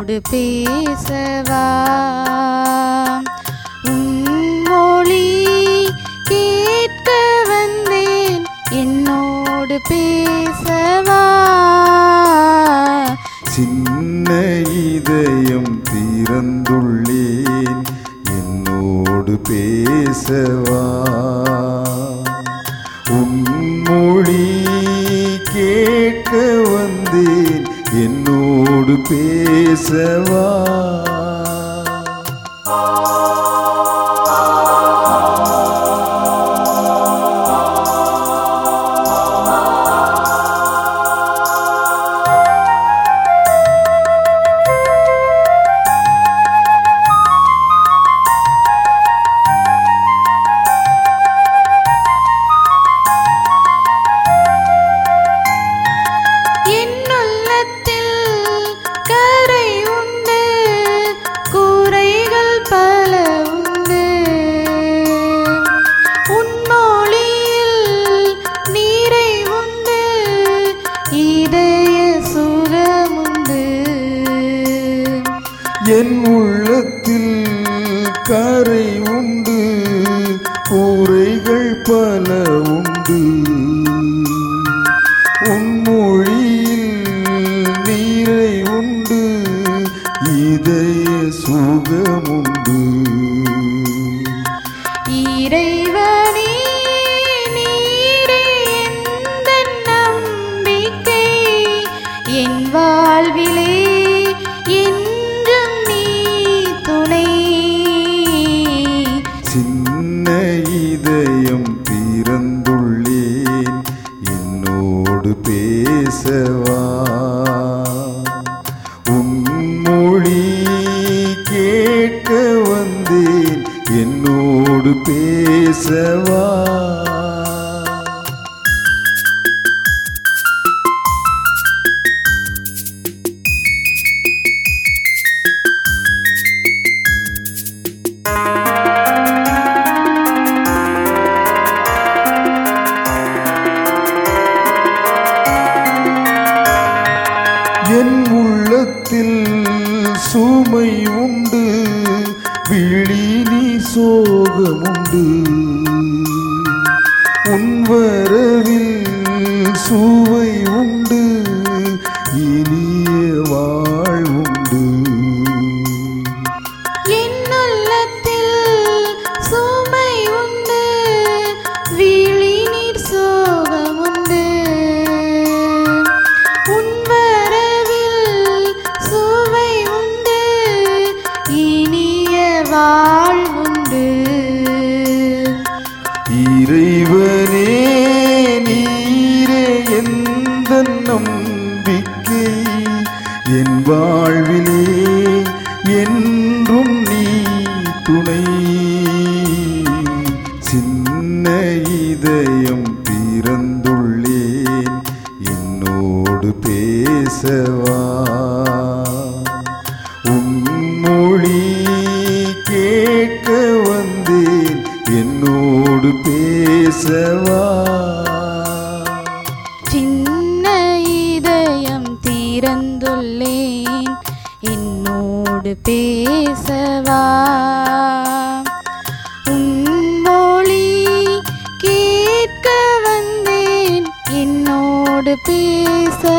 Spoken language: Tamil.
என்னோடு பேசவா உன் மொழி கேட்க வந்தேன் என்னோடு பேசவா சின்ன இதயம் திறந்துள்ளேன் என்னோடு பேசவா உம்மொழி கேட்க வந்தேன் என்னோடு பேசவா என் உள்ளத்தில் கரை உண்டு குறைகள் பல உண்டு உன்மொழியில் நீரை உண்டு இதய சுகமுண்டு என் உள்ளத்தில் கரை உண்டு கூரைகள் பல உண்டு உன்மொழியில் நீரை உண்டு இதய சுகமுண்டு இறைவனே நீரே எந்தன் நம்பிக்கை என் வாழ்விலே என்றும் நீ துணை சின்ன இதயம் திறந்துள்ளேன் என்னோடு பேசவா உன்மொழி கேட்க வந்தேன் என்னோடு பேசவா என் உள்ளத்தில் சுமை உண்டு விழி நீ சோகமுண்டு உன் வரவில் சுவை உண்டு இனிய வாழ்வுண்டு என் உள்ளத்தில் சுமை உண்டு விழி நீர் சோகமுண்டு உன் வரவில் சுவை உண்டு இனிய வாழ்வுண்டு இறைவனே நீரே எந்த நம்பிக்கை என் வாழ்விலே என்றும் நீ துணை சின்ன இதயம் திறந்துள்ளேன் என்னோடு பேசவா உன்மொழி கேட்க வந்தேன் என்னோடு பேசவா சின்ன இதயம் திறந்துள்ளேன் என்னோடு பேசவா உன்மொழி கேட்க வந்தேன் என்னோடு பேச